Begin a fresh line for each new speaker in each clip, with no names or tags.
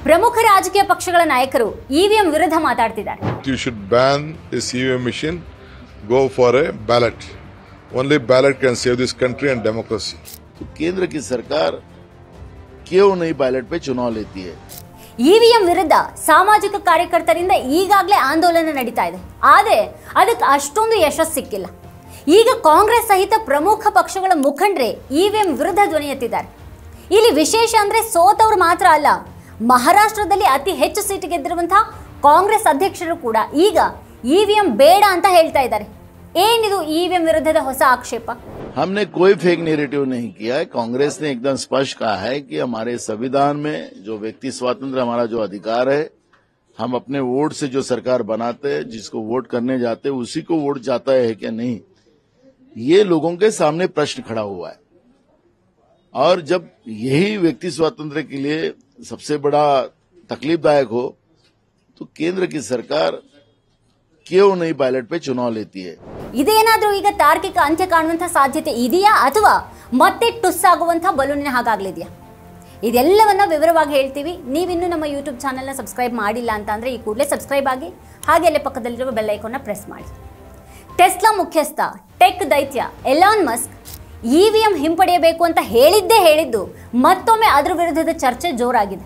ಪ್ರಮುಖ ರಾಜಕೀಯ ಪಕ್ಷಗಳ ನಾಯಕರು ಇವಿಎಂ ವಿರುದ್ಧ ಮಾತಾಡ್ತಿದ್ದಾರೆ
You should ban this EVM machine, go for a ballot. Only ballot can save this country and democracy.
तो केंद्र की सरकार क्यों नहीं बैलेट पे चुनाव लेती है
ಇವಿಎಂ ವಿರುದ್ಧ ಸಾಮಾಜಿಕ ಕಾರ್ಯಕರ್ತರಿಂದ ಈಗಾಗಲೇ ಆಂದೋಲನ ನಡೀತಾ ಇದೆ ಆದರೆ ಅದಕ್ಕೆ ಅಷ್ಟೊಂದು ಯಶಸ್ಸು ಸಿಕ್ಕಿಲ್ಲ ಈಗ ಕಾಂಗ್ರೆಸ್ ಸಹಿತ ಪ್ರಮುಖ ಪಕ್ಷಗಳ ಮುಖಂಡರೇ ಇವಿಎಂ ವಿರುದ್ಧ ಧ್ವನಿ ಎತ್ತಿದ್ದಾರೆ ಇಲ್ಲಿ ವಿಶೇಷ ಅಂದ್ರೆ ಸೋತವರು ಮಾತ್ರ ಅಲ್ಲ ಮಹಾರಾಷ್ಟ್ರದಲ್ಲಿ ಅತಿ ಹೆಚ್ಚು ಸೀಟ್ ಗೆದ್ದಿರುವಂತಹ ಕಾಂಗ್ರೆಸ್ ಅಧ್ಯಕ್ಷರು ಕೂಡ ಈಗ ಇವಿಎಂ ಬೇಡ ಅಂತ ಹೇಳ್ತಾ ಇದ್ದಾರೆ ಏನಿದು ಇವಿಎಂ ವಿರುದ್ಧದ ಹೊಸ ಆಕ್ಷೇಪ
हमने कोई फेक नेरेटिव नहीं किया है कांग्रेस ने एकदम स्पष्ट कहा है कि हमारे संविधान में जो व्यक्ति स्वातंत्र हमारा जो अधिकार है हम अपने वोट से जो सरकार बनाते हैं जिसको वोट करने जाते हैं उसी को वोट जाता है क्या नहीं ये लोगों के सामने प्रश्न खड़ा हुआ है और जब यही व्यक्ति स्वातंत्र के लिए सबसे बड़ा तकलीफदायक हो तो केंद्र की सरकार क्यों नहीं बैलेट पे चुनाव लेती है
ಇದೇನಾದ್ರೂ ಈಗ ತಾರ್ಕಿಕ ಅಂತ್ಯ ಕಾಣುವಂಥ ಸಾಧ್ಯತೆ ಇದೆಯಾ ಅಥವಾ ಮತ್ತೆ ಟುಸ್ ಆಗುವಂಥ ಬಲೂನಿನ ಹಾಗಾಗ್ಲಿದೆಯಾ ಇದೆಲ್ಲವನ್ನ ವಿವರವಾಗಿ ಹೇಳ್ತೀವಿ ನೀವಿನ್ನೂ ನಮ್ಮ ಯೂಟ್ಯೂಬ್ ಚಾನಲ್ನ ಸಬ್ಸ್ಕ್ರೈಬ್ ಮಾಡಿಲ್ಲ ಅಂತ ಅಂದ್ರೆ ಈ ಕೂಡಲೇ ಸಬ್ಸ್ಕ್ರೈಬ್ ಆಗಿ ಹಾಗೆ ಅಲ್ಲೇ ಪಕ್ಕದಲ್ಲಿರುವ ಬೆಲ್ ಐಕಾನ್ನ ಪ್ರೆಸ್ ಮಾಡಿ ಟೆಸ್ಲಾ ಮುಖ್ಯಸ್ಥ ಟೆಕ್ ದೈತ್ಯ ಎಲಾನ್ ಮಸ್ಕ್ ಇವಿಎಂ ಹಿಂಪಡೆಯಬೇಕು ಅಂತ ಹೇಳಿದ್ದೇ ಹೇಳಿದ್ದು ಮತ್ತೊಮ್ಮೆ ಅದರ ವಿರುದ್ಧದ ಚರ್ಚೆ ಜೋರಾಗಿದೆ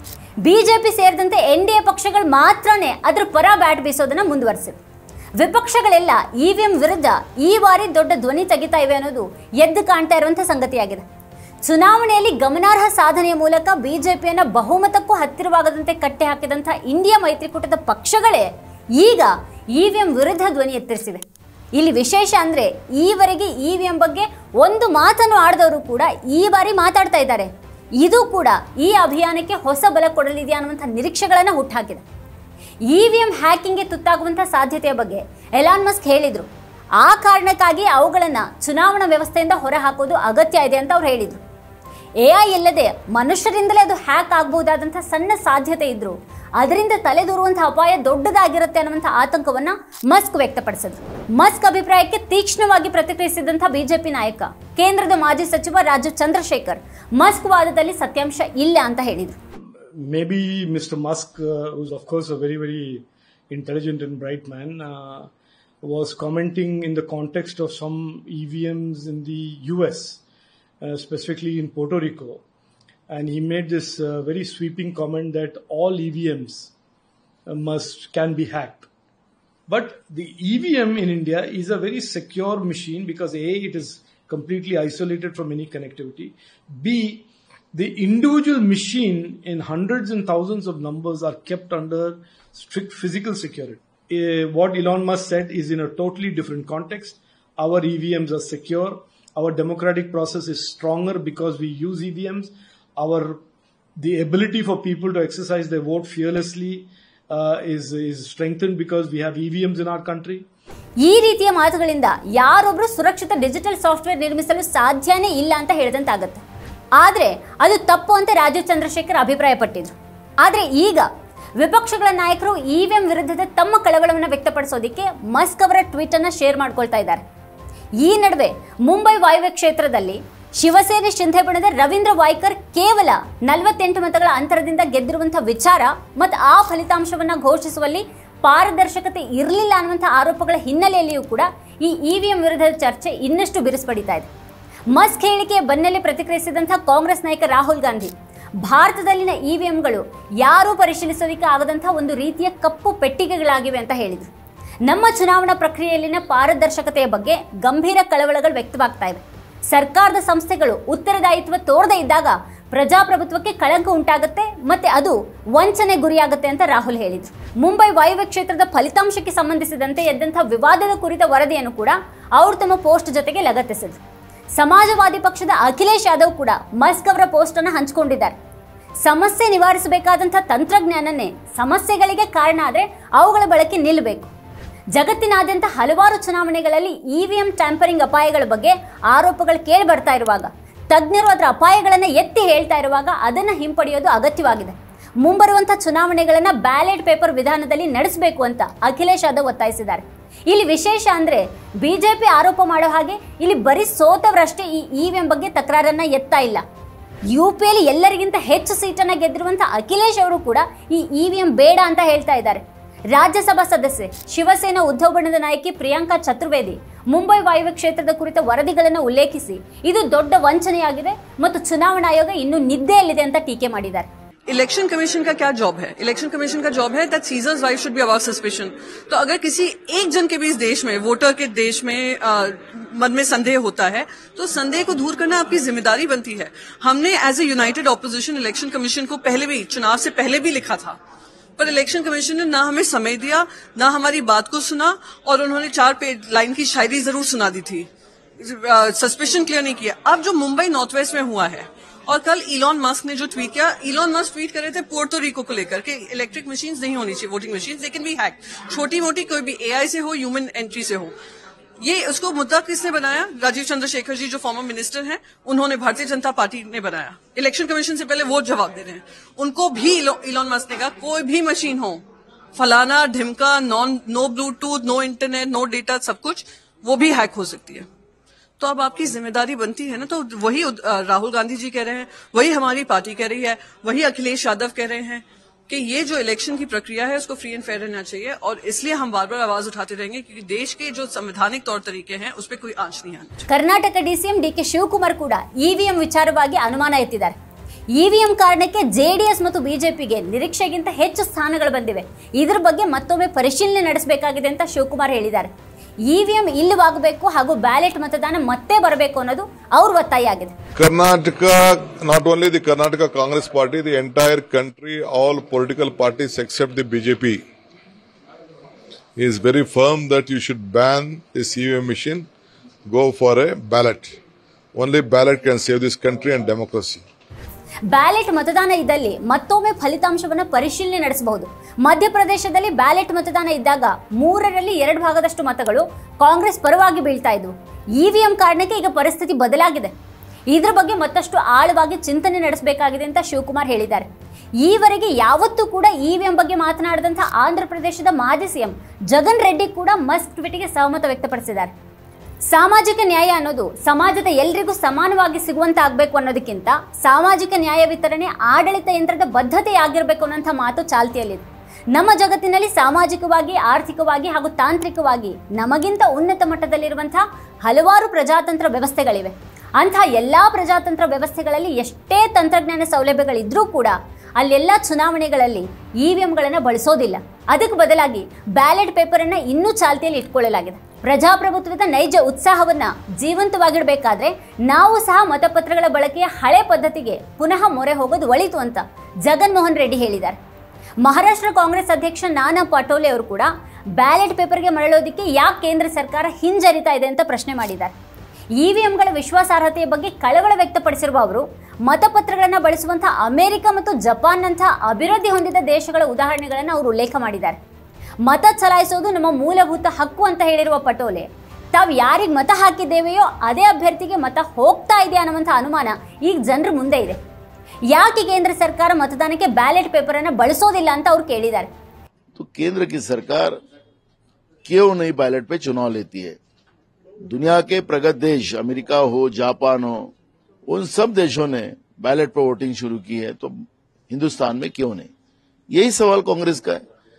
ಬಿಜೆಪಿ ಸೇರಿದಂತೆ ಎನ್ ಡಿ ಎ ಪಕ್ಷಗಳು ಮಾತ್ರನೇ ಅದರ ಪರ ಬ್ಯಾಟ್ ಬೀಸೋದನ್ನ ಮುಂದುವರೆಸಿವೆ ವಿಪಕ್ಷಗಳೆಲ್ಲ ಇವಿಎಂ ವಿರುದ್ಧ ಈ ಬಾರಿ ದೊಡ್ಡ ಧ್ವನಿ ತೆಗಿತಾ ಇವೆ ಅನ್ನೋದು ಎದ್ದು ಕಾಣ್ತಾ ಇರುವಂಥ ಸಂಗತಿಯಾಗಿದೆ ಚುನಾವಣೆಯಲ್ಲಿ ಗಮನಾರ್ಹ ಸಾಧನೆಯ ಮೂಲಕ ಬಿಜೆಪಿಯನ್ನ ಬಹುಮತಕ್ಕೂ ಹತ್ತಿರವಾಗದಂತೆ ಕಟ್ಟೆ ಹಾಕಿದಂಥ ಇಂಡಿಯಾ ಮೈತ್ರಿಕೂಟದ ಪಕ್ಷಗಳೇ ಈಗ ಇವಿಎಂ ವಿರುದ್ಧ ಧ್ವನಿ ಎತ್ತರಿಸಿವೆ ಇಲ್ಲಿ ವಿಶೇಷ ಅಂದ್ರೆ ಈವರೆಗೆ ಇವಿಎಂ ಬಗ್ಗೆ ಒಂದು ಮಾತನ್ನು ಆಡದವರು ಕೂಡ ಈ ಬಾರಿ ಮಾತಾಡ್ತಾ ಇದ್ದಾರೆ ಇದು ಕೂಡ ಈ ಅಭಿಯಾನಕ್ಕೆ ಹೊಸ ಬಲ ಕೊಡಲಿದೆಯಾ ಅನ್ನುವಂಥ ನಿರೀಕ್ಷೆಗಳನ್ನು ಹುಟ್ಟುಹಾಕಿದೆ ಇವಿಎಂ ಹ್ಯಾಕಿಂಗ್ಗೆ ತುತ್ತಾಗುವಂಥ ಸಾಧ್ಯತೆಯ ಬಗ್ಗೆ ಎಲಾನ್ ಮಸ್ಕ್ ಹೇಳಿದ್ರು ಆ ಕಾರಣಕ್ಕಾಗಿ ಅವುಗಳನ್ನು ಚುನಾವಣಾ ವ್ಯವಸ್ಥೆಯಿಂದ ಹೊರಹಾಕೋದು ಅಗತ್ಯ ಇದೆ ಅಂತ ಅವ್ರು ಹೇಳಿದ್ರು ಎಐ ಇಲ್ಲದೆ ಮನುಷ್ಯರಿಂದಲೇ ಅದು ಹ್ಯಾಕ್ ಆಗಬಹುದಾದಂಥ ಸಣ್ಣ ಸಾಧ್ಯತೆ ಇದ್ರು ಅದರಿಂದ ತಲೆದೂರುವಂಥ ಅಪಾಯ ದೊಡ್ಡದಾಗಿರುತ್ತೆ ಅನ್ನುವಂಥ ಆತಂಕವನ್ನ ಮಸ್ಕ್ ವ್ಯಕ್ತಪಡಿಸಿದ್ರು ಮಸ್ಕ್ ಅಭಿಪ್ರಾಯಕ್ಕೆ ತೀಕ್ಷ್ಣವಾಗಿ ಪ್ರತಿಕ್ರಿಯಿಸಿದಂಥ ಬಿಜೆಪಿ ನಾಯಕ ಕೇಂದ್ರದ ಮಾಜಿ ಸಚಿವ ರಾಜು ಚಂದ್ರಶೇಖರ್ ಮಸ್ಕ್ ವಾದದಲ್ಲಿ ಸತ್ಯಾಂಶ ಇಲ್ಲ ಅಂತ ಹೇಳಿದ್ರು
maybe Mr. Musk, uh, who's of course a very, very intelligent and bright man, uh, was commenting in the context of some EVMs in the US, uh, specifically in Puerto Rico. And he made this uh, very sweeping comment that all EVMs uh, must can be hacked. But the EVM in India is a very secure machine because A, it is completely isolated from any connectivity. B, the individual machine in hundreds and thousands of numbers are kept under strict physical security. Uh, what Elon Musk said is in a totally different context. Our EVMs are secure. Our democratic process is stronger because we use EVMs. Our the ability for people to exercise their vote fearlessly uh, is is strengthened because we have EVMs in our country.
ಈ ರೀತಿಯ ಮಾತುಗಳಿಂದ ಯಾರೊಬ್ರು ಸುರಕ್ಷಿತ digital software ನಿರ್ಮಿಸಲು ಸಾಧ್ಯನೇ ಇಲ್ಲ ಅಂತ ಹೇಳಿದಂತಾಗತ್ತೆ ಆದ್ರೆ ಅದು ತಪ್ಪು ಅಂತ ರಾಜೀವ್ ಚಂದ್ರಶೇಖರ್ ಅಭಿಪ್ರಾಯಪಟ್ಟಿದ್ರು ಆದ್ರೆ ಈಗ ವಿಪಕ್ಷಗಳ ನಾಯಕರು ಇವಿಎಂ ವಿರುದ್ಧದ ತಮ್ಮ ಕಳವಳವನ್ನು ವ್ಯಕ್ತಪಡಿಸೋದಿಕ್ಕೆ ಮಸ್ಕ್ ಅವರ ಟ್ವೀಟ್ ಅನ್ನ ಶೇರ್ ಮಾಡ್ಕೊಳ್ತಾ ಇದ್ದಾರೆ ಈ ನಡುವೆ ಮುಂಬೈ ವಾಯುವ್ಯ ಕ್ಷೇತ್ರದಲ್ಲಿ ಶಿವಸೇನೆ ಶಿಂಧೆ ಬಣದ ರವೀಂದ್ರ ವಾಯ್ಕರ್ ಕೇವಲ ನಲವತ್ತೆಂಟು ಮತಗಳ ಅಂತರದಿಂದ ಗೆದ್ದಿರುವಂತಹ ವಿಚಾರ ಮತ್ತು ಆ ಫಲಿತಾಂಶವನ್ನ ಘೋಷಿಸುವಲ್ಲಿ ಪಾರದರ್ಶಕತೆ ಇರಲಿಲ್ಲ ಅನ್ನುವಂಥ ಆರೋಪಗಳ ಹಿನ್ನೆಲೆಯಲ್ಲಿಯೂ ಕೂಡ ಈ ಇವಿಎಂ ವಿರುದ್ಧದ ಚರ್ಚೆ ಇನ್ನಷ್ಟು ಬಿರುಸುಪಡಿತಾ ಇದೆ ಮಸ್ಕ್ ಹೇಳಿಕೆಯ ಬೆನ್ನಲ್ಲೇ ಪ್ರತಿಕ್ರಿಯಿಸಿದಂಥ ಕಾಂಗ್ರೆಸ್ ನಾಯಕ ರಾಹುಲ್ ಗಾಂಧಿ ಭಾರತದಲ್ಲಿನ ಇವಿಎಂಗಳು ಯಾರೂ ಪರಿಶೀಲಿಸೋದಕ್ಕೆ ಆಗದಂಥ ಒಂದು ರೀತಿಯ ಕಪ್ಪು ಪೆಟ್ಟಿಗೆಗಳಾಗಿವೆ ಅಂತ ಹೇಳಿದರು ನಮ್ಮ ಚುನಾವಣಾ ಪ್ರಕ್ರಿಯೆಯಲ್ಲಿನ ಪಾರದರ್ಶಕತೆಯ ಬಗ್ಗೆ ಗಂಭೀರ ಕಳವಳಗಳು ವ್ಯಕ್ತವಾಗ್ತಾ ಇವೆ ಸರ್ಕಾರದ ಸಂಸ್ಥೆಗಳು ಉತ್ತರದಾಯಿತ್ವ ತೋರದೇ ಇದ್ದಾಗ ಪ್ರಜಾಪ್ರಭುತ್ವಕ್ಕೆ ಕಳಂಕ ಉಂಟಾಗುತ್ತೆ ಮತ್ತೆ ಅದು ವಂಚನೆ ಗುರಿಯಾಗುತ್ತೆ ಅಂತ ರಾಹುಲ್ ಹೇಳಿದ್ರು ಮುಂಬೈ ವಾಯುವ್ಯ ಕ್ಷೇತ್ರದ ಫಲಿತಾಂಶಕ್ಕೆ ಸಂಬಂಧಿಸಿದಂತೆ ಎದ್ದಂಥ ವಿವಾದದ ಕುರಿತ ವರದಿಯನ್ನು ಕೂಡ ಅವರು ತಮ್ಮ ಪೋಸ್ಟ್ ಜೊತೆಗೆ ಲಗತ್ತಿಸಿದ್ರು ಸಮಾಜವಾದಿ ಪಕ್ಷದ ಅಖಿಲೇಶ್ ಯಾದವ್ ಕೂಡ ಮಸ್ಕ್ ಅವರ ಪೋಸ್ಟ್ ಅನ್ನು ಹಂಚಿಕೊಂಡಿದ್ದಾರೆ ಸಮಸ್ಯೆ ನಿವಾರಿಸಬೇಕಾದಂಥ ತಂತ್ರಜ್ಞಾನನೇ ಸಮಸ್ಯೆಗಳಿಗೆ ಕಾರಣ ಆದರೆ ಅವುಗಳ ಬಳಕೆ ನಿಲ್ಲಬೇಕು ಜಗತ್ತಿನಾದ್ಯಂತ ಹಲವಾರು ಚುನಾವಣೆಗಳಲ್ಲಿ ಇವಿಎಂ ಟ್ಯಾಂಪರಿಂಗ್ ಅಪಾಯಗಳ ಬಗ್ಗೆ ಆರೋಪಗಳು ಕೇಳಿ ಬರ್ತಾ ಇರುವಾಗ ತಜ್ಞರು ಅದರ ಅಪಾಯಗಳನ್ನು ಎತ್ತಿ ಹೇಳ್ತಾ ಇರುವಾಗ ಅದನ್ನು ಹಿಂಪಡೆಯೋದು ಅಗತ್ಯವಾಗಿದೆ ಮುಂಬರುವಂಥ ಚುನಾವಣೆಗಳನ್ನು ಬ್ಯಾಲೆಟ್ ಪೇಪರ್ ವಿಧಾನದಲ್ಲಿ ನಡೆಸಬೇಕು ಅಂತ ಅಖಿಲೇಶ್ ಯಾದವ್ ಒತ್ತಾಯಿಸಿದ್ದಾರೆ ಇಲ್ಲಿ ವಿಶೇಷ ಅಂದ್ರೆ ಬಿಜೆಪಿ ಆರೋಪ ಮಾಡೋ ಹಾಗೆ ಇಲ್ಲಿ ಬರೀ ಸೋತವರಷ್ಟೇ ಈ ಇವಿಎಂ ಬಗ್ಗೆ ತಕರಾರನ್ನ ಎತ್ತಾ ಇಲ್ಲ ಯು ಪಿಯಲ್ಲಿ ಎಲ್ಲರಿಗಿಂತ ಹೆಚ್ಚು ಸೀಟನ್ನ ಗೆದ್ದಿರುವಂತ ಅಖಿಲೇಶ್ ಅವರು ಕೂಡ ಈ ಇವಿಎಂ ಬೇಡ ಅಂತ ಹೇಳ್ತಾ ಇದ್ದಾರೆ ರಾಜ್ಯಸಭಾ ಸದಸ್ಯೆ ಶಿವಸೇನಾ ಉದ್ಧವ್ ಬಣದ ನಾಯಕಿ ಪ್ರಿಯಾಂಕಾ ಚತುರ್ವೇದಿ ಮುಂಬೈ ವಾಯುವ್ಯ ಕ್ಷೇತ್ರದ ಕುರಿತ ವರದಿಗಳನ್ನು ಉಲ್ಲೇಖಿಸಿ ಇದು ದೊಡ್ಡ ವಂಚನೆಯಾಗಿದೆ ಮತ್ತು ಚುನಾವಣಾ ಆಯೋಗ ಇನ್ನೂ ನಿದ್ದೆಯಲ್ಲಿದೆ ಅಂತ ಟೀಕೆ ಮಾಡಿದ್ದಾರೆ
इलेक्शन कमीशन का क्या जॉब है इलेक्शन कमीशन का जॉब है that Caesar's wife should be about suspicion तो अगर किसी एक जन के भी इस देश में वोटर के देश में आ, मन में संदेह होता है तो संदेह को दूर करना आपकी जिम्मेदारी बनती है हमने as a united opposition election commission को पहले भी चुनाव से पहले भी लिखा था पर इलेक्शन कमीशन ने ना हमें समय दिया ना हमारी बात को सुना और उन्होंने चार पेज लाइन की शायरी जरूर सुना दी थी सस्पेशन क्लियर नहीं किया अब जो मुंबई नॉर्थ वेस्ट में हुआ है और कल इलॉन मस्क ने जो ट्वीट किया इलॉन मस्क ट्वीट कर रहे थे पोर्टो रिको को लेकर के इलेक्ट्रिक मशीन्स नहीं होनी चाहिए वोटिंग मशीन लेकिन भी हैक छोटी मोटी कोई भी एआई से हो ह्यूमन एंट्री से हो ये उसको मुद्दा किसने बनाया राजीव चंद्रशेखर जी जो फॉर्मर मिनिस्टर हैं उन्होंने भारतीय जनता पार्टी ने बनाया इलेक्शन कमीशन से पहले वो जवाब दे रहे हैं उनको भी इलॉन मस्क ने कहा कोई भी मशीन हो फलाना ढिमका non no Bluetooth no internet no data सब कुछ वो भी हैक हो सकती है तो अब आपकी जिम्मेदारी बनती है ना तो वही अ, राहुल गांधी जी कह रहे हैं वही हमारी पार्टी कह रही है वही अखिलेश यादव कह रहे हैं कि ये जो इलेक्शन की प्रक्रिया है उसको फ्री एंड फेयर रहना चाहिए और इसलिए हम बार बार आवाज उठाते रहेंगे क्योंकि देश के जो संवैधानिक तौर तरीके हैं उस पर कोई आंच नहीं आनी चाहिए
Karnataka DCM D K Shivakumar ಕೂಡ ಇವಿಎಂ ವಿಚಾರವಾಗಿ ಅನುಮಾನ ಎತ್ತಿದ್ದಾರೆ ಇವಿಎಂ ಕಾರಣಕ್ಕೆ ಜೆಡಿಎಸ್ ಮತ್ತು ಬಿಜೆಪಿಗೆ ನಿರೀಕ್ಷೆಗಿಂತ ಹೆಚ್ಚು ಸ್ಥಾನಗಳು ಬಂದಿವೆ ಇದ್ರ ಬಗ್ಗೆ ಮತ್ತೊಮ್ಮೆ ಪರಿಶೀಲನೆ ನಡೆಸಬೇಕಾಗಿದೆ ಅಂತ ಶಿವಕುಮಾರ್ ಹೇಳಿದ್ದಾರೆ ಇವಿಎಂ ಇಲ್ಲವಾಗಬೇಕು ಹಾಗೂ ಬ್ಯಾಲೆಟ್ ಮತದಾನ ಮತ್ತೆ ಬರಬೇಕು ಅನ್ನೋದು ಅವ್ರ ಒತ್ತಾಯ ಆಗಿದೆ
Karnataka, not only the Karnataka Congress Party, the entire country, all political parties except the BJP is very firm that you should ban this EVM machine, go for a ballot. Only ballot can save this country and democracy.
Ballot ಮತದಾನ ಇದ್ದಲ್ಲಿ ಮತ್ತೊಮ್ಮೆ ಫಲಿತಾಂಶವನ್ನು ಪರಿಶೀಲನೆ ನಡೆಸಬಹುದು ಮಧ್ಯಪ್ರದೇಶದಲ್ಲಿ ballot ಮತದಾನ ಇದ್ದಾಗ ಮೂರರಲ್ಲಿ ಎರಡು ಭಾಗದಷ್ಟು ಮತಗಳು ಕಾಂಗ್ರೆಸ್ ಪರವಾಗಿ ಬೀಳ್ತಾ ಇದ್ವು ಇವಿಎಂ ಕಾರಣಕ್ಕೆ ಈಗ ಪರಿಸ್ಥಿತಿ ಬದಲಾಗಿದೆ ಇದ್ರ ಬಗ್ಗೆ ಮತ್ತಷ್ಟು ಆಳವಾಗಿ ಚಿಂತನೆ ನಡೆಸಬೇಕಾಗಿದೆ ಅಂತ ಶಿವಕುಮಾರ್ ಹೇಳಿದ್ದಾರೆ ಈವರೆಗೆ ಯಾವತ್ತೂ ಕೂಡ ಇವಿಎಂ ಬಗ್ಗೆ ಮಾತನಾಡಿದಂಥ ಆಂಧ್ರ ಪ್ರದೇಶದ ಮಾಜಿ ಸಿಎಂ ಜಗನ್ ರೆಡ್ಡಿ ಕೂಡ ಮಸ್ಕ್ ಟ್ವೀಟ್ಗೆ ಸಹಮತ ವ್ಯಕ್ತಪಡಿಸಿದ್ದಾರೆ ಸಾಮಾಜಿಕ ನ್ಯಾಯ ಅನ್ನೋದು ಸಮಾಜದ ಎಲ್ರಿಗೂ ಸಮಾನವಾಗಿ ಸಿಗುವಂತಾಗಬೇಕು ಅನ್ನೋದಕ್ಕಿಂತ ಸಾಮಾಜಿಕ ನ್ಯಾಯ ವಿತರಣೆ ಆಡಳಿತ ಯಂತ್ರದ ಬದ್ಧತೆಯಾಗಿರಬೇಕು ಅನ್ನೋಂಥ ಮಾತು ಚಾಲ್ತಿಯಲ್ಲಿದೆ ನಮ್ಮ ಜಗತ್ತಿನಲ್ಲಿ ಸಾಮಾಜಿಕವಾಗಿ ಆರ್ಥಿಕವಾಗಿ ಹಾಗೂ ತಾಂತ್ರಿಕವಾಗಿ ನಮಗಿಂತ ಉನ್ನತ ಮಟ್ಟದಲ್ಲಿರುವಂತಹ ಹಲವಾರು ಪ್ರಜಾತಂತ್ರ ವ್ಯವಸ್ಥೆಗಳಿವೆ ಅಂಥ ಎಲ್ಲ ಪ್ರಜಾತಂತ್ರ ವ್ಯವಸ್ಥೆಗಳಲ್ಲಿ ಎಷ್ಟೇ ತಂತ್ರಜ್ಞಾನ ಸೌಲಭ್ಯಗಳಿದ್ರೂ ಕೂಡ ಅಲ್ಲೆಲ್ಲ ಚುನಾವಣೆಗಳಲ್ಲಿ ಇವಿಎಂಗಳನ್ನು ಬಳಸೋದಿಲ್ಲ ಅದಕ್ಕೆ ಬದಲಾಗಿ ಬ್ಯಾಲೆಟ್ ಪೇಪರನ್ನು ಇನ್ನೂ ಚಾಲ್ತಿಯಲ್ಲಿ ಇಟ್ಕೊಳ್ಳಲಾಗಿದೆ ಪ್ರಜಾಪ್ರಭುತ್ವದ ನೈಜ ಉತ್ಸಾಹವನ್ನ ಜೀವಂತವಾಗಿಡಬೇಕಾದ್ರೆ ನಾವು ಸಹ ಮತಪತ್ರಗಳ ಬಳಕೆಯ ಹಳೆ ಪದ್ಧತಿಗೆ ಪುನಃ ಮೊರೆ ಹೋಗೋದು ಒಳಿತು ಅಂತ ಜಗನ್ ಮೋಹನ್ ರೆಡ್ಡಿ ಹೇಳಿದ್ದಾರೆ ಮಹಾರಾಷ್ಟ್ರ ಕಾಂಗ್ರೆಸ್ ಅಧ್ಯಕ್ಷ ನಾನಾ ಪಟೋಲೆ ಅವರು ಕೂಡ ಬ್ಯಾಲೆಟ್ ಪೇಪರ್ಗೆ ಮರಳೋದಕ್ಕೆ ಯಾಕೆ ಕೇಂದ್ರ ಸರ್ಕಾರ ಹಿಂಜರಿತಾ ಇದೆ ಅಂತ ಪ್ರಶ್ನೆ ಮಾಡಿದ್ದಾರೆ ಇವಿಎಂಗಳ ವಿಶ್ವಾಸಾರ್ಹತೆಯ ಬಗ್ಗೆ ಕಳವಳ ವ್ಯಕ್ತಪಡಿಸಿರುವ ಅವರು ಮತಪತ್ರಗಳನ್ನು ಬಳಸುವಂತಹ ಅಮೆರಿಕ ಮತ್ತು ಜಪಾನ್ನಂತಹ ಅಭಿವೃದ್ಧಿ ಹೊಂದಿದ ದೇಶಗಳ ಉದಾಹರಣೆಗಳನ್ನು ಅವರು ಉಲ್ಲೇಖ ಮಾಡಿದ್ದಾರೆ ಮತ ಚಲಾಯಿಸೋದು ನಮ್ಮ ಮೂಲಭೂತ ಹಕ್ಕು ಅಂತ ಹೇಳಿರುವ ಪಟೋಲೆ ತಾವು ಯಾರಿಗೆ ಮತ ಹಾಕಿದ್ದೇವೆಯೋ ಅದೇ ಅಭ್ಯರ್ಥಿಗೆ ಮತ ಹೋಗ್ತಾ ಇದೆ ಅನ್ನುವಂಥ ಅನುಮಾನ ಈಗ ಜನರ ಮುಂದೆ ಇದೆ ಯಾಕೆ ಕೇಂದ್ರ ಸರ್ಕಾರ ಮತದಾನಕ್ಕೆ ಬ್ಯಾಲೆಟ್ ಪೇಪರ್ ಅನ್ನು ಬಳಸೋದಿಲ್ಲ ಅಂತ ಅವ್ರು ಕೇಳಿದ್ದಾರೆ
तो केंद्र की सरकार क्यों नहीं बैलेट पे चुनाव लेती है दुनिया के प्रगत देश अमेरिका हो जापान हो उन सब देशों ने बैलेट पर वोटिंग शुरू की है तो हिंदुस्तान में क्यों नहीं यही सवाल कांग्रेस का है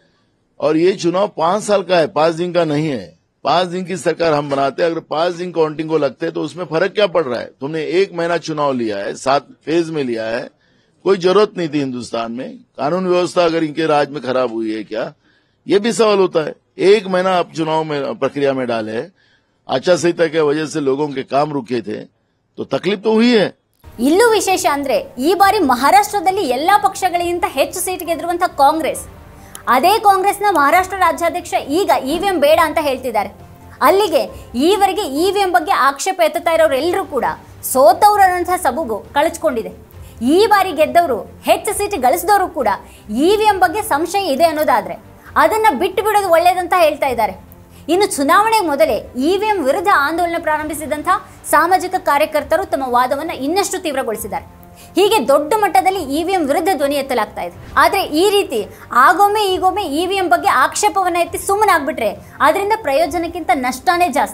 और ये चुनाव पांच साल का है पांच दिन का नहीं है पांच दिन की सरकार हम बनाते हैं अगर पांच दिन काउंटिंग को लगते तो उसमें फर्क क्या पड़ रहा है तुमने एक महीना चुनाव लिया है सात फेज में लिया है कोई जरूरत नहीं थी हिंदुस्तान में कानून व्यवस्था अगर इनके राज में खराब हुई है क्या ये भी सवाल होता है एक महीना आप चुनाव में प्रक्रिया में डाले आचार संहिता की वजह से लोगों के काम रुके थे तो तकलीफ तो हुई है
ಇಲ್ಲೂ ವಿಶೇಷ ಅಂದ್ರೆ ಈ ಬಾರಿ ಮಹಾರಾಷ್ಟ್ರದಲ್ಲಿ ಎಲ್ಲಾ ಪಕ್ಷಗಳಿಗಿಂತ ಹೆಚ್ಚು ಸೀಟ್ ಗೆದ್ದಿರುವಂತಹ ಕಾಂಗ್ರೆಸ್ ಅದೇ ಕಾಂಗ್ರೆಸ್ನ ಮಹಾರಾಷ್ಟ್ರ ರಾಜ್ಯಾಧ್ಯಕ್ಷ ಈಗ ಇವಿಎಂ ಬೇಡ ಅಂತ ಹೇಳ್ತಿದ್ದಾರೆ ಅಲ್ಲಿಗೆ ಈವರೆಗೆ ಇವಿಎಂ ಬಗ್ಗೆ ಆಕ್ಷೇಪ ಎತ್ತುತ್ತಾ ಇರೋರೆಲ್ಲರೂ ಕೂಡ ಸೋತವರು ಅನ್ನೋಂಥ ಸಬೂಗು ಕಳಚ್ಕೊಂಡಿದೆ ಈ ಬಾರಿ ಗೆದ್ದವರು ಹೆಚ್ಚು ಸೀಟ್ ಗಳಿಸಿದವರು ಕೂಡ ಇವಿಎಂ ಬಗ್ಗೆ ಸಂಶಯ ಇದೆ ಅನ್ನೋದಾದ್ರೆ ಅದನ್ನ ಬಿಟ್ಟು ಬಿಡೋದು ಒಳ್ಳೇದಂತ ಹೇಳ್ತಾ ಇದ್ದಾರೆ ಇನ್ನು ಚುನಾವಣೆಗೆ ಮೊದಲೇ ಇವಿಎಂ ವಿರುದ್ಧ ಆಂದೋಲನ ಪ್ರಾರಂಭಿಸಿದಂಥ ಸಾಮಾಜಿಕ ಕಾರ್ಯಕರ್ತರು ತಮ್ಮ ವಾದವನ್ನು ಇನ್ನಷ್ಟು ತೀವ್ರಗೊಳಿಸಿದ್ದಾರೆ ಹೀಗೆ ದೊಡ್ಡ ಮಟ್ಟದಲ್ಲಿ ಇವಿಎಂ ವಿರುದ್ಧ ಧ್ವನಿ ಎತ್ತಲಾಗ್ತಾ ಇದೆ ಆದರೆ ಈ ರೀತಿ ಆಗೊಮ್ಮೆ ಈಗೊಮ್ಮೆ ಇವಿಎಂ ಬಗ್ಗೆ ಆಕ್ಷೇಪವನ್ನ ಎತ್ತಿ ಸುಮ್ಮನಾಗ್ಬಿಟ್ರೆ ಅದರಿಂದ ಪ್ರಯೋಜನಕ್ಕಿಂತ ನಷ್ಟನೇ ಜಾಸ್ತಿ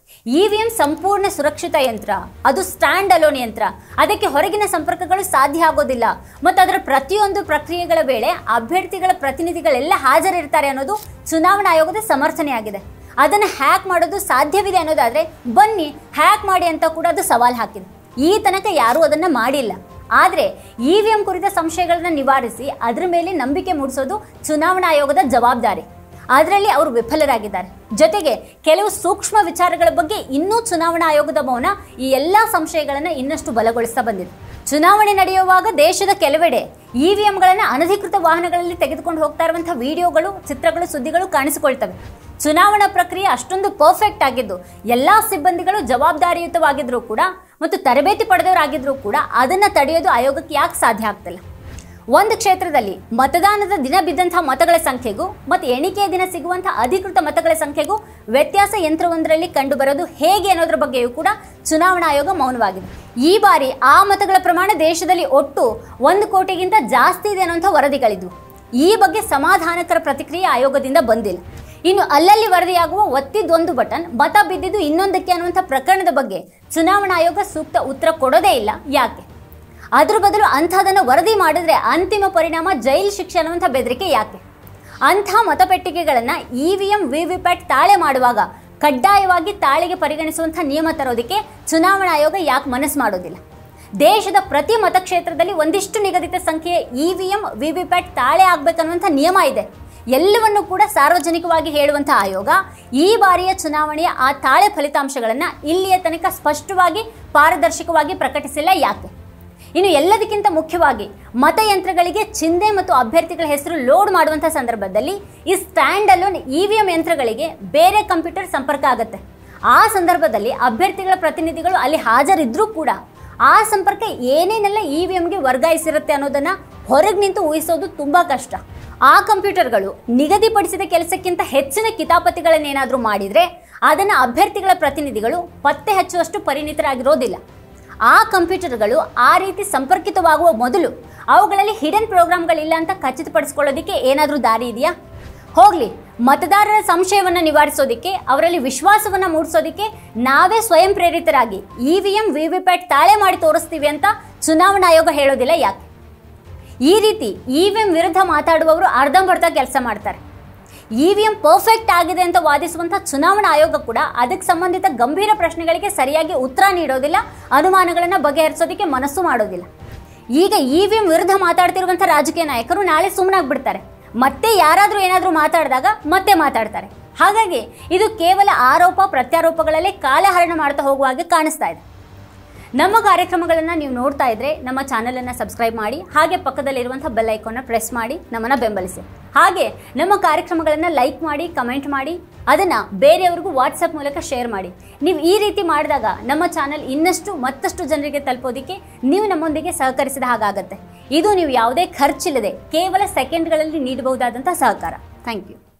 ಇ ವಿ ಎಂ ಸಂಪೂರ್ಣ ಸುರಕ್ಷಿತ ಯಂತ್ರ ಅದು ಸ್ಟ್ಯಾಂಡ್ ಅಲೋನ್ ಯಂತ್ರ ಅದಕ್ಕೆ ಹೊರಗಿನ ಸಂಪರ್ಕಗಳು ಸಾಧ್ಯ ಆಗೋದಿಲ್ಲ ಮತ್ತು ಅದರ ಪ್ರತಿಯೊಂದು ಪ್ರಕ್ರಿಯೆಗಳ ವೇಳೆ ಅಭ್ಯರ್ಥಿಗಳ ಪ್ರತಿನಿಧಿಗಳೆಲ್ಲ ಹಾಜರಿರ್ತಾರೆ ಅನ್ನೋದು ಚುನಾವಣಾ ಆಯೋಗದ ಸಮರ್ಥನೆಯಾಗಿದೆ ಅದನ್ನು ಹ್ಯಾಕ್ ಮಾಡೋದು ಸಾಧ್ಯವಿದೆ ಅನ್ನೋದಾದ್ರೆ ಬನ್ನಿ ಹ್ಯಾಕ್ ಮಾಡಿ ಅಂತ ಕೂಡ ಅದು ಸವಾಲು ಹಾಕಿದೆ ಈ ತನಕ ಯಾರೂ ಅದನ್ನು ಮಾಡಿಲ್ಲ ಆದರೆ ಇ ವಿ ಎಂ ಕುರಿತ ಸಂಶಯಗಳನ್ನ ನಿವಾರಿಸಿ ಅದರ ಮೇಲೆ ನಂಬಿಕೆ ಮೂಡಿಸೋದು ಚುನಾವಣಾ ಆಯೋಗದ ಜವಾಬ್ದಾರಿ ಅದರಲ್ಲಿ ಅವರು ವಿಫಲರಾಗಿದ್ದಾರೆ ಜೊತೆಗೆ ಕೆಲವು ಸೂಕ್ಷ್ಮ ವಿಚಾರಗಳ ಬಗ್ಗೆ ಇನ್ನೂ ಚುನಾವಣಾ ಆಯೋಗದ ಮೌನ ಈ ಎಲ್ಲ ಸಂಶಯಗಳನ್ನು ಇನ್ನಷ್ಟು ಬಲಗೊಳಿಸ್ತಾ ಬಂದಿದೆ ಚುನಾವಣೆ ನಡೆಯುವಾಗ ದೇಶದ ಕೆಲವೆಡೆ ಇ ವಿ ಎಂಗಳನ್ನು ಅನಧಿಕೃತ ವಾಹನಗಳಲ್ಲಿ ತೆಗೆದುಕೊಂಡು ಹೋಗ್ತಾ ಇರುವಂತಹ ವಿಡಿಯೋಗಳು ಚಿತ್ರಗಳು ಸುದ್ದಿಗಳು ಕಾಣಿಸಿಕೊಳ್ತವೆ ಚುನಾವಣಾ ಪ್ರಕ್ರಿಯೆ ಅಷ್ಟೊಂದು ಪರ್ಫೆಕ್ಟ್ ಆಗಿದ್ದು ಎಲ್ಲ ಸಿಬ್ಬಂದಿಗಳು ಜವಾಬ್ದಾರಿಯುತವಾಗಿದ್ರೂ ಕೂಡ ಮತ್ತು ತರಬೇತಿ ಪಡೆದವರಾಗಿದ್ರೂ ಕೂಡ ಅದನ್ನು ತಡೆಯೋದು ಆಯೋಗಕ್ಕೆ ಯಾಕೆ ಸಾಧ್ಯ ಆಗ್ತಿಲ್ಲ ಒಂದು ಕ್ಷೇತ್ರದಲ್ಲಿ ಮತದಾನದ ದಿನ ಬಿದ್ದಂತಹ ಮತಗಳ ಸಂಖ್ಯೆಗೂ ಮತ್ತು ಎಣಿಕೆಯ ದಿನ ಸಿಗುವಂತಹ ಅಧಿಕೃತ ಮತಗಳ ಸಂಖ್ಯೆಗೂ ವ್ಯತ್ಯಾಸ ಯಂತ್ರವೊಂದರಲ್ಲಿ ಕಂಡುಬರೋದು ಹೇಗೆ ಅನ್ನೋದ್ರ ಬಗ್ಗೆಯೂ ಕೂಡ ಚುನಾವಣಾ ಆಯೋಗ ಮೌನವಾಗಿದೆ ಈ ಬಾರಿ ಆ ಮತಗಳ ಪ್ರಮಾಣ ದೇಶದಲ್ಲಿ ಒಟ್ಟು ಒಂದು ಕೋಟಿಗಿಂತ ಜಾಸ್ತಿ ಇದೆ ಅನ್ನುವಂಥ ವರದಿಗಳಿದ್ವು ಈ ಬಗ್ಗೆ ಸಮಾಧಾನಕರ ಪ್ರತಿಕ್ರಿಯೆ ಆಯೋಗದಿಂದ ಬಂದಿಲ್ಲ ಇನ್ನು ಅಲ್ಲಲ್ಲಿ ವರದಿಯಾಗುವ ಒತ್ತಿದ್ದೊಂದು ಬಟನ್ ಮತ ಬಿದ್ದಿದ್ದು ಇನ್ನೊಂದಕ್ಕೆ ಅನ್ನುವಂಥ ಪ್ರಕರಣದ ಬಗ್ಗೆ ಚುನಾವಣಾ ಆಯೋಗ ಸೂಕ್ತ ಉತ್ತರ ಕೊಡೋದೇ ಇಲ್ಲ ಯಾಕೆ ಅದ್ರ ಬದಲು ಅಂಥದನ್ನು ವರದಿ ಮಾಡಿದ್ರೆ ಅಂತಿಮ ಪರಿಣಾಮ ಜೈಲ್ ಶಿಕ್ಷೆ ಅನ್ನುವಂಥ ಬೆದರಿಕೆ ಯಾಕೆ ಅಂಥ ಮತಪೆಟ್ಟಿಗೆಗಳನ್ನು E V M V V PAT ತಾಳೆ ಮಾಡುವಾಗ ಕಡ್ಡಾಯವಾಗಿ ತಾಳೆಗೆ ಪರಿಗಣಿಸುವಂಥ ನಿಯಮ ತರೋದಕ್ಕೆ ಚುನಾವಣಾ ಆಯೋಗ ಯಾಕೆ ಮನಸ್ಸು ಮಾಡೋದಿಲ್ಲ ದೇಶದ ಪ್ರತಿ ಮತಕ್ಷೇತ್ರದಲ್ಲಿ ಒಂದಿಷ್ಟು ನಿಗದಿತ ಸಂಖ್ಯೆಯ E V M V V PAT ತಾಳೆ ಆಗ್ಬೇಕನ್ನುವಂಥ ನಿಯಮ ಇದೆ ಎಲ್ಲವನ್ನು ಕೂಡ ಸಾರ್ವಜನಿಕವಾಗಿ ಹೇಳುವಂಥ ಆಯೋಗ ಈ ಬಾರಿಯ ಚುನಾವಣೆಯ ಆ ತಾಳೆ ಫಲಿತಾಂಶಗಳನ್ನು ಇಲ್ಲಿಯ ತನಕ ಸ್ಪಷ್ಟವಾಗಿ ಪಾರದರ್ಶಕವಾಗಿ ಪ್ರಕಟಿಸಿಲ್ಲ ಯಾಕೆ ಇನ್ನು ಎಲ್ಲದಕ್ಕಿಂತ ಮುಖ್ಯವಾಗಿ ಮತಯಂತ್ರಗಳಿಗೆ ಚಿಹ್ನೆ ಮತ್ತು ಅಭ್ಯರ್ಥಿಗಳ ಹೆಸರು ಲೋಡ್ ಮಾಡುವಂಥ ಸಂದರ್ಭದಲ್ಲಿ ಈ stand alone E V M ಯಂತ್ರಗಳಿಗೆ ಬೇರೆ ಕಂಪ್ಯೂಟರ್ ಸಂಪರ್ಕ ಆಗುತ್ತೆ ಆ ಸಂದರ್ಭದಲ್ಲಿ ಅಭ್ಯರ್ಥಿಗಳ ಪ್ರತಿನಿಧಿಗಳು ಅಲ್ಲಿ ಹಾಜರಿದ್ರೂ ಕೂಡ ಆ ಸಂಪರ್ಕ ಏನೇನೆಲ್ಲ ಇ ವಿ ಎಂಗೆ ವರ್ಗಾಯಿಸಿರುತ್ತೆ ಅನ್ನೋದನ್ನ ಹೊರಗೆ ನಿಂತು ಊಹಿಸೋದು ತುಂಬಾ ಕಷ್ಟ ಆ ಕಂಪ್ಯೂಟರ್ಗಳು ನಿಗದಿಪಡಿಸಿದ ಕೆಲಸಕ್ಕಿಂತ ಹೆಚ್ಚಿನ ಕಿತಾಪತಿಗಳನ್ನೇನಾದರೂ ಮಾಡಿದರೆ ಅದನ್ನು ಅಭ್ಯರ್ಥಿಗಳ ಪ್ರತಿನಿಧಿಗಳು ಪತ್ತೆ ಹಚ್ಚುವಷ್ಟು ಪರಿಣಿತರಾಗಿರೋದಿಲ್ಲ ಆ ಕಂಪ್ಯೂಟರ್ಗಳು ಆ ರೀತಿ ಸಂಪರ್ಕಿತವಾಗುವ ಮೊದಲು ಅವುಗಳಲ್ಲಿ ಹಿಡನ್ ಪ್ರೋಗ್ರಾಮ್ಗಳಿಲ್ಲ ಅಂತ ಖಚಿತಪಡಿಸ್ಕೊಳ್ಳೋದಕ್ಕೆ ಏನಾದರೂ ದಾರಿ ಇದೆಯಾ ಹೋಗಲಿ ಮತದಾರರ ಸಂಶಯವನ್ನು ನಿವಾರಿಸೋದಕ್ಕೆ ಅವರಲ್ಲಿ ವಿಶ್ವಾಸವನ್ನು ಮೂಡಿಸೋದಕ್ಕೆ ನಾವೇ ಸ್ವಯಂ ಪ್ರೇರಿತರಾಗಿ E V M V V PAT ತಾಳೆ ಮಾಡಿ ತೋರಿಸ್ತೀವಿ ಅಂತ ಚುನಾವಣಾ ಆಯೋಗ ಹೇಳೋದಿಲ್ಲ ಯಾಕೆ ಈ ರೀತಿ ಇ ವಿ ಎಂ ವಿರುದ್ಧ ಮಾತಾಡುವವರು ಅರ್ಧಂಬರ್ಧ ಕೆಲಸ ಮಾಡ್ತಾರೆ ಇ ವಿ ಎಂ ಪರ್ಫೆಕ್ಟ್ ಆಗಿದೆ ಅಂತ ವಾದಿಸುವಂಥ ಚುನಾವಣಾ ಆಯೋಗ ಕೂಡ ಅದಕ್ಕೆ ಸಂಬಂಧಿತ ಗಂಭೀರ ಪ್ರಶ್ನೆಗಳಿಗೆ ಸರಿಯಾಗಿ ಉತ್ತರ ನೀಡೋದಿಲ್ಲ ಅನುಮಾನಗಳನ್ನು ಬಗೆಹರಿಸೋದಕ್ಕೆ ಮನಸ್ಸು ಮಾಡೋದಿಲ್ಲ ಈಗ ಇ ವಿ ಎಂ ವಿರುದ್ಧ ಮಾತಾಡ್ತಿರುವಂಥ ರಾಜಕೀಯ ನಾಯಕರು ನಾಳೆ ಸುಮ್ಮನಾಗ್ಬಿಡ್ತಾರೆ ಮತ್ತೆ ಯಾರಾದರೂ ಏನಾದರೂ ಮಾತಾಡಿದಾಗ ಮತ್ತೆ ಮಾತಾಡ್ತಾರೆ ಹಾಗಾಗಿ ಇದು ಕೇವಲ ಆರೋಪ ಪ್ರತ್ಯಾರೋಪಗಳಲ್ಲೇ ಕಾಲಹರಣ ಮಾಡ್ತಾ ಹೋಗುವ ಹಾಗೆ ಕಾಣಿಸ್ತಾ ಇದೆ ನಮ್ಮ ಕಾರ್ಯಕ್ರಮಗಳನ್ನು ನೀವು ನೋಡ್ತಾ ಇದ್ರೆ ನಮ್ಮ ಚಾನಲನ್ನು ಸಬ್ಸ್ಕ್ರೈಬ್ ಮಾಡಿ ಹಾಗೆ ಪಕ್ಕದಲ್ಲಿರುವಂಥ ಬೆಲ್ ಐಕಾನ್ನ ಪ್ರೆಸ್ ಮಾಡಿ ನಮ್ಮನ್ನು ಬೆಂಬಲಿಸಿ ಹಾಗೆ ನಮ್ಮ ಕಾರ್ಯಕ್ರಮಗಳನ್ನು ಲೈಕ್ ಮಾಡಿ ಕಮೆಂಟ್ ಮಾಡಿ ಅದನ್ನು ಬೇರೆಯವ್ರಿಗೂ ವಾಟ್ಸಪ್ ಮೂಲಕ ಶೇರ್ ಮಾಡಿ ನೀವು ಈ ರೀತಿ ಮಾಡಿದಾಗ ನಮ್ಮ ಚಾನಲ್ ಇನ್ನಷ್ಟು ಮತ್ತಷ್ಟು ಜನರಿಗೆ ತಲುಪೋದಕ್ಕೆ ನೀವು ನಮ್ಮೊಂದಿಗೆ ಸಹಕರಿಸಿದ ಹಾಗಾಗತ್ತೆ ಇದು ನೀವು ಯಾವುದೇ ಖರ್ಚಿಲ್ಲದೆ ಕೇವಲ ಸೆಕೆಂಡ್ಗಳಲ್ಲಿ ನೀಡಬಹುದಾದಂಥ ಸಹಕಾರ ಥ್ಯಾಂಕ್ ಯು